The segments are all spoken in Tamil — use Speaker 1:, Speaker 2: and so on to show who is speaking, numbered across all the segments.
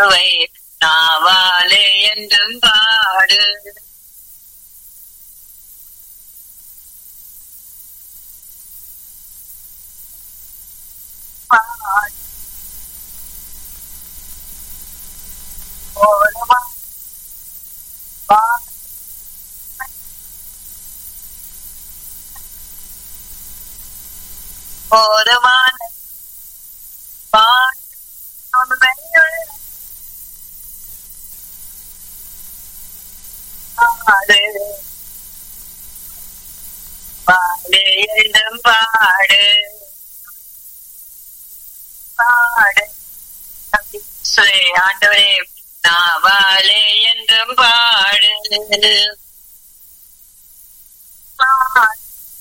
Speaker 1: கிறிஸ்துவை நாவாலே என்றும் பாடு பாடு. போதுமா? பாடு. போதுமான பாடு உண்மையுள்ள பாடு பாடு என்றும் பாடு பாடு இயேசுவே, ஆண்டவரே நாவாலே என்றும் பாடு பாடு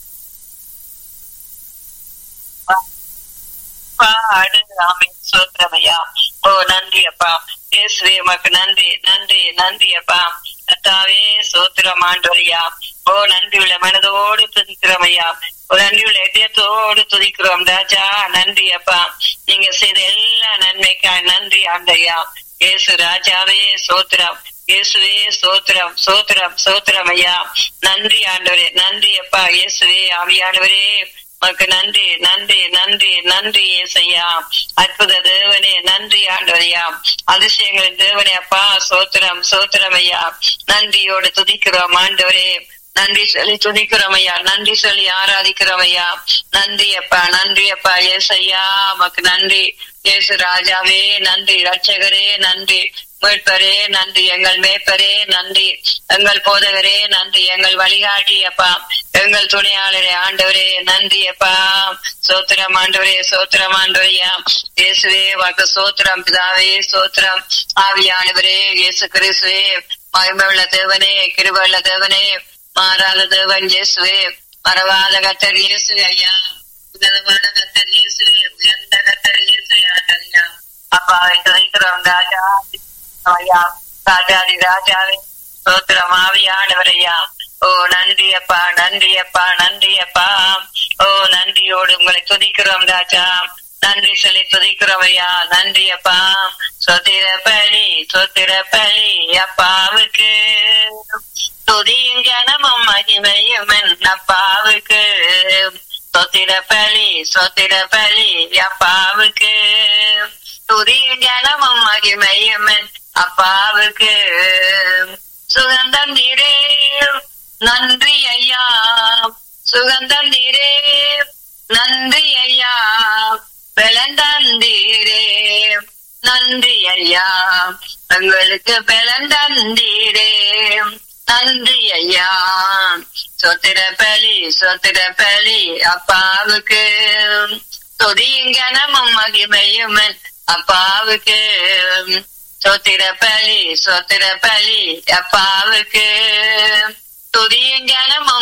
Speaker 1: பாடு ஆமென் சோத்திரமையா ஓ நன்றி அப்பா இயேசுவே உமக்கு நன்றி நன்றி நன்றி அப்பா கத்தாவே சோத்திரம் ஆண்டவரையா ஓ நன்றி உள்ள மனதோடு துதிக்கிறோமையா ஓ நன்றி உள்ள இதயத்தோடு துதிக்கிறோம் ராஜா நன்றி அப்பா நீங்க செய்த எல்லா நன்மைக்காய் நன்றி ஆண்டையா இயேசு ராஜாவே சோத்திரம் இயேசுவே சோத்திரம் சோத்திரம் சோத்திரம் ஐயா நன்றி ஆண்டவரே நன்றி அப்பா இயேசுவே ஆவியானவரே உமக்கு நன்றி நன்றி நன்றி நன்றி ஏசையா அற்புத தேவனே நன்றி ஆண்டவரையா அதிசயங்களின் தேவனே அப்பா சோத்திரம் சோத்திரம் ஐயா நன்றியோடு துதிக்கிறோம் ஆண்டவரே நன்றி சொல்லி துதிக்கிறோம் ஐயா நன்றி சொல்லி ஆராதிக்கிறோம் ஐயா நன்றி அப்பா நன்றி அப்பா ஏசையா உமக்கு நன்றி இயேசு ராஜாவே நன்றி ரட்சகரே நன்றி மீட்பரே நன்றி எங்கள் மேய்ப்பரே நன்றி எங்கள் போதகரே நன்றி எங்கள் வழிகாட்டி அப்பா எங்கள் துணையாளரே ஆண்டவரே நன்றி அப்பா சோத்திரம் ஆண்டவரே சோத்திரம் ஆண்டவரையா இயேசுவே வாக்கு சோத்திரம் பிதாவே சோத்திரம் ஆவியானவரே இயேசு கிறிஸ்துவே மகிமையுள்ள தேவனே கிருபுள்ள தேவனே மாறாத தேவன் இயேசுவே மறவாத கத்தர் இயேசு ஐயா உன்னதமான கத்தர் இயேசு உயர்ந்த கத்தர் இயேசு ஆண்டவரையா அப்பாவை துதைக்கிறோம் ராஜா ஐயா ராஜாதி ராஜாவே சோத்திரம் ஆவியானவரையா ஓ நன்றி அப்பா நன்றி அப்பா நன்றி அப்பா ஓ நன்றியோடு உங்களை துதிக்கிறோம் ராஜா நன்றி சொல்லி துதிக்கிறோம் ஐயா நன்றி அப்பா சொத்திர பலி சொத்திர பலி அப்பாவுக்கு துதியும் கனமும் மகிமையும் என் அப்பாவுக்கு சொத்திர பலி சொத்திர பலி அப்பாவுக்கு துதியும் கனமும் மகிமையும் என் அப்பாவுக்கு சுகந்தம் நீரே நன்றி ஐயா சுகந்தம் நீரே நன்றி ஐயா பெலந்தந்தீரே நன்றி ஐயா எங்களுக்கு பெலந்தந்தீரே நன்றி ஐயா சொத்திர பலி சொத்திர பலி அப்பாவுக்கு துதியும் கனமும் மகிமையும் அப்பாவுக்கு சொத்திர பலி சொத்திர பலி அப்பாவுக்கு துதியும் கனமும்